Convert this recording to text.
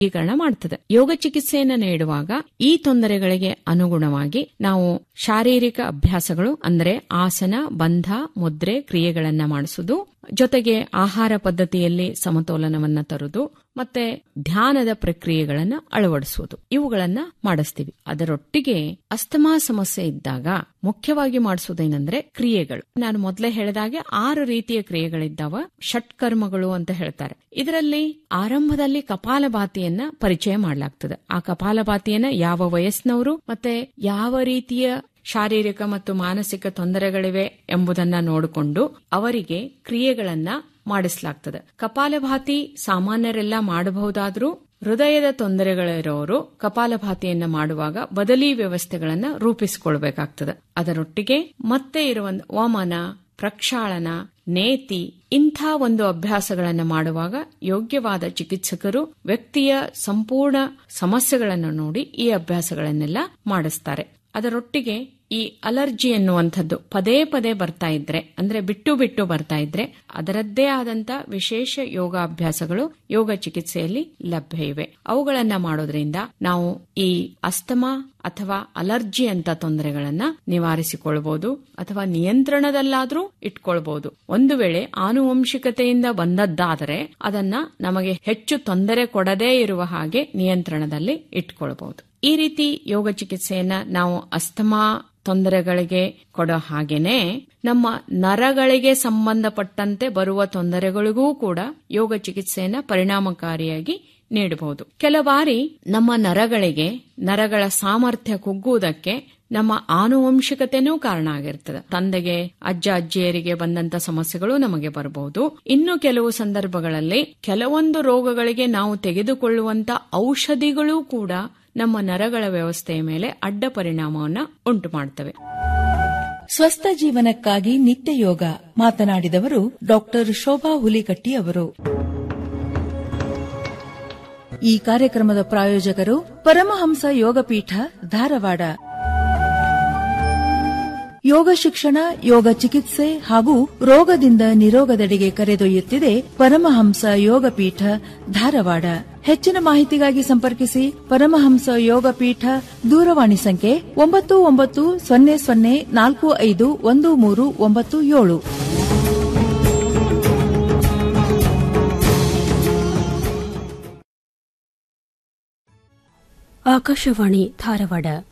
ವರ್ಗೀಕರಣ ಮಾಡ್ತದೆ ಯೋಗ ಚಿಕಿತ್ಸೆಯನ್ನು ನೀಡುವಾಗ ಈ ತೊಂದರೆಗಳಿಗೆ ಅನುಗುಣವಾಗಿ ನಾವು ಶಾರೀರಿಕ ಅಭ್ಯಾಸಗಳು ಅಂದ್ರೆ ಆಸನ ಬಂಧ ಮುದ್ರೆ ಕ್ರಿಯೆಗಳನ್ನ ಮಾಡಿಸುವುದು ಜೊತೆಗೆ ಆಹಾರ ಪದ್ಧತಿಯಲ್ಲಿ ಸಮತೋಲನವನ್ನ ತರುವುದು ಮತ್ತೆ ಧ್ಯಾನದ ಪ್ರಕ್ರಿಯೆಗಳನ್ನ ಅಳವಡಿಸುವುದು ಇವುಗಳನ್ನ ಮಾಡಿಸ್ತೀವಿ ಅದರೊಟ್ಟಿಗೆ ಅಸ್ತಮಾ ಸಮಸ್ಯೆ ಇದ್ದಾಗ ಮುಖ್ಯವಾಗಿ ಮಾಡಿಸುವುದೇನೆಂದ್ರೆ ಕ್ರಿಯೆಗಳು ನಾನು ಮೊದಲೇ ಹೇಳಿದಾಗೆ ಆರು ರೀತಿಯ ಕ್ರಿಯೆಗಳಿದ್ದಾವ ಷಟ್ಕರ್ಮಗಳು ಅಂತ ಹೇಳ್ತಾರೆ ಇದರಲ್ಲಿ ಆರಂಭದಲ್ಲಿ ಕಪಾಲಭಾತಿಯನ್ನ ಪರಿಚಯ ಮಾಡಲಾಗ್ತದೆ ಆ ಕಪಾಲಭಾತಿಯನ್ನ ಯಾವ ವಯಸ್ಸಿನವರು ಮತ್ತೆ ಯಾವ ರೀತಿಯ ಶಾರೀರಿಕ ಮತ್ತು ಮಾನಸಿಕ ತೊಂದರೆಗಳಿವೆ ಎಂಬುದನ್ನ ನೋಡಿಕೊಂಡು ಅವರಿಗೆ ಕ್ರಿಯೆಗಳನ್ನ ಮಾಡಿಸಲಾಗ್ತದೆ ಕಪಾಲಭಾತಿ ಸಾಮಾನ್ಯರೆಲ್ಲ ಮಾಡಬಹುದಾದ್ರೂ ಹೃದಯದ ತೊಂದರೆಗಳಿರೋರು ಕಪಾಲಭಾತಿಯನ್ನ ಮಾಡುವಾಗ ಬದಲಿ ವ್ಯವಸ್ಥೆಗಳನ್ನ ರೂಪಿಸಿಕೊಳ್ಬೇಕಾಗ್ತದೆ ಅದರೊಟ್ಟಿಗೆ ಮತ್ತೆ ಇರುವ ವಮನ ಪ್ರಕ್ಷಾಳನ ನೇತಿ ಇಂಥ ಒಂದು ಅಭ್ಯಾಸಗಳನ್ನು ಮಾಡುವಾಗ ಯೋಗ್ಯವಾದ ಚಿಕಿತ್ಸಕರು ವ್ಯಕ್ತಿಯ ಸಂಪೂರ್ಣ ಸಮಸ್ಯೆಗಳನ್ನು ನೋಡಿ ಈ ಅಭ್ಯಾಸಗಳನ್ನೆಲ್ಲ ಮಾಡಿಸ್ತಾರೆ ಅದರೊಟ್ಟಿಗೆ ಈ ಅಲರ್ಜಿ ಎನ್ನುವಂಥದ್ದು ಪದೇ ಪದೇ ಬರ್ತಾ ಇದ್ರೆ ಅಂದ್ರೆ ಬಿಟ್ಟು ಬಿಟ್ಟು ಬರ್ತಾ ಇದ್ರೆ ಅದರದ್ದೇ ಆದಂತ ವಿಶೇಷ ಯೋಗಾಭ್ಯಾಸಗಳು ಯೋಗ ಚಿಕಿತ್ಸೆಯಲ್ಲಿ ಲಭ್ಯ ಇವೆ ಅವುಗಳನ್ನ ಮಾಡೋದ್ರಿಂದ ನಾವು ಈ ಅಸ್ತಮಾ ಅಥವಾ ಅಲರ್ಜಿ ಅಂತ ತೊಂದರೆಗಳನ್ನ ನಿವಾರಿಸಿಕೊಳ್ಬಹುದು ಅಥವಾ ನಿಯಂತ್ರಣದಲ್ಲಾದ್ರೂ ಇಟ್ಕೊಳ್ಬಹುದು ಒಂದು ವೇಳೆ ಆನುವಂಶಿಕತೆಯಿಂದ ಬಂದದ್ದಾದರೆ ಅದನ್ನ ನಮಗೆ ಹೆಚ್ಚು ತೊಂದರೆ ಕೊಡದೇ ಇರುವ ಹಾಗೆ ನಿಯಂತ್ರಣದಲ್ಲಿ ಇಟ್ಕೊಳ್ಬಹುದು ಈ ರೀತಿ ಯೋಗ ಚಿಕಿತ್ಸೆಯನ್ನ ನಾವು ಅಸ್ತಮಾ ತೊಂದರೆಗಳಿಗೆ ಕೊಡೋ ಹಾಗೇನೆ ನಮ್ಮ ನರಗಳಿಗೆ ಸಂಬಂಧಪಟ್ಟಂತೆ ಬರುವ ತೊಂದರೆಗಳಿಗೂ ಕೂಡ ಯೋಗ ಚಿಕಿತ್ಸೆಯನ್ನ ಪರಿಣಾಮಕಾರಿಯಾಗಿ ನೀಡಬಹುದು ಕೆಲ ಬಾರಿ ನಮ್ಮ ನರಗಳಿಗೆ ನರಗಳ ಸಾಮರ್ಥ್ಯ ಕುಗ್ಗುವುದಕ್ಕೆ ನಮ್ಮ ಆನುವಂಶಿಕತೆನೂ ಕಾರಣ ಆಗಿರ್ತದೆ ತಂದೆಗೆ ಅಜ್ಜ ಅಜ್ಜಿಯರಿಗೆ ಬಂದಂತ ಸಮಸ್ಯೆಗಳು ನಮಗೆ ಬರಬಹುದು ಇನ್ನು ಕೆಲವು ಸಂದರ್ಭಗಳಲ್ಲಿ ಕೆಲವೊಂದು ರೋಗಗಳಿಗೆ ನಾವು ತೆಗೆದುಕೊಳ್ಳುವಂತ ಔಷಧಿಗಳು ಕೂಡ ನಮ್ಮ ನರಗಳ ವ್ಯವಸ್ಥೆಯ ಮೇಲೆ ಅಡ್ಡ ಪರಿಣಾಮವನ್ನ ಉಂಟು ಮಾಡ್ತವೆ ಸ್ವಸ್ಥ ಜೀವನಕ್ಕಾಗಿ ನಿತ್ಯ ಯೋಗ ಮಾತನಾಡಿದವರು ಡಾಕ್ಟರ್ ಶೋಭಾ ಹುಲಿಕಟ್ಟಿ ಅವರು ಈ ಕಾರ್ಯಕ್ರಮದ ಪ್ರಾಯೋಜಕರು ಪರಮಹಂಸ ಯೋಗಪೀಠ ಧಾರವಾಡ ಯೋಗ ಶಿಕ್ಷಣ ಯೋಗ ಚಿಕಿತ್ಸೆ ಹಾಗೂ ರೋಗದಿಂದ ನಿರೋಗದೆಡೆಗೆ ಕರೆದೊಯ್ಯುತ್ತಿದೆ ಪರಮಹಂಸ ಯೋಗಪೀಠ ಧಾರವಾಡ ಹೆಚ್ಚಿನ ಮಾಹಿತಿಗಾಗಿ ಸಂಪರ್ಕಿಸಿ ಪರಮಹಂಸ ಯೋಗಪೀಠ ದೂರವಾಣಿ ಸಂಖ್ಯೆ ಒಂಬತ್ತು ಒಂಬತ್ತು ಸೊನ್ನೆ ಸೊನ್ನೆ ನಾಲ್ಕು ಐದು ಒಂದು ಮೂರು ಒಂಬತ್ತು ಏಳು ಆಕಾಶವಾಣಿ ಧಾರವಾಡ